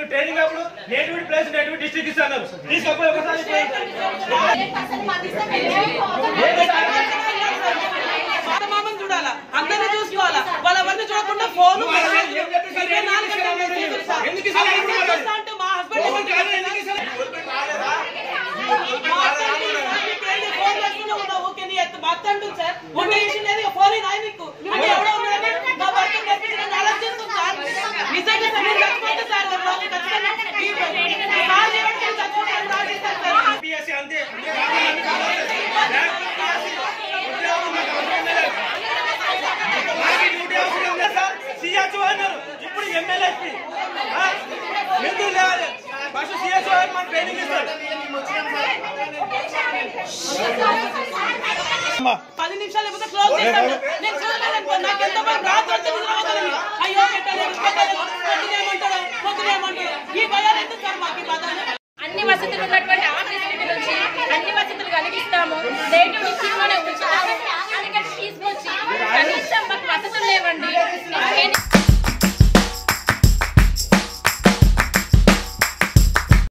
Training అప్పుడు nativity place nativity district ఇస్తున్నారు తీసుకపోయి ఒకసారి మామని చూడాలా అందరినీ చూసుకోవాలా వాళ్ళ అవన్నీ చూడకుండా ఫోన్ ఎందుకు ఇస్తారు? ఎందుకు ఇస్తారు? అంటే మా హస్బెండ్ ఫోన్ చేసుకున్నా ఉన్నావు ఓకే నీ ఎత్తు భర్త అంటుంది సార్ ఉంటే ఇచ్చి లేదు ఇక ఫోన్ నాయ నీకు అంటే ఎవడో ఉన్నాడని నా భర్త కనిపించి నన్ను అరెస్ట్ చేస్తుంది సార్ నిజంగా సార్ నేను చచ్చిపోతే సార్ మరి వాళ్ళు ఖచ్చితంగా ఈ కాల్ చేయడానికి నేను చచ్చిపోతాను రాజేస్తాను సార్ పిఎస్సీ అంతే సిహెచ్ఓ అన్నారు ఇప్పుడు ఎమ్మెల్యేకి ఎందుకు లేవాలి ఫస్ట్ సిహెచ్ఓ అని మన ట్రైనింగ్ ఇస్తారు పది నిమిషాలు లేకపోతే క్లోజ్ చేస్తాను నేను చూడలేదనుకో నాకు ఎంత మంది రాత్రి వచ్చి నిద్ర పోతాను. అయ్యో పెట్టలేదు పెట్టలేదు పొద్దునేమంటాడు పొద్దునేమంటాడు ఈ భయాలు ఎందుకు సార్ మాకు ఈ బాధ అన్ని వసతులు ఉన్నటువంటి ఆఫీస్ నుంచి అన్ని వసతులు కలిగిస్తాము నేటివ్ డిస్ట్రిక్ట్ లోనే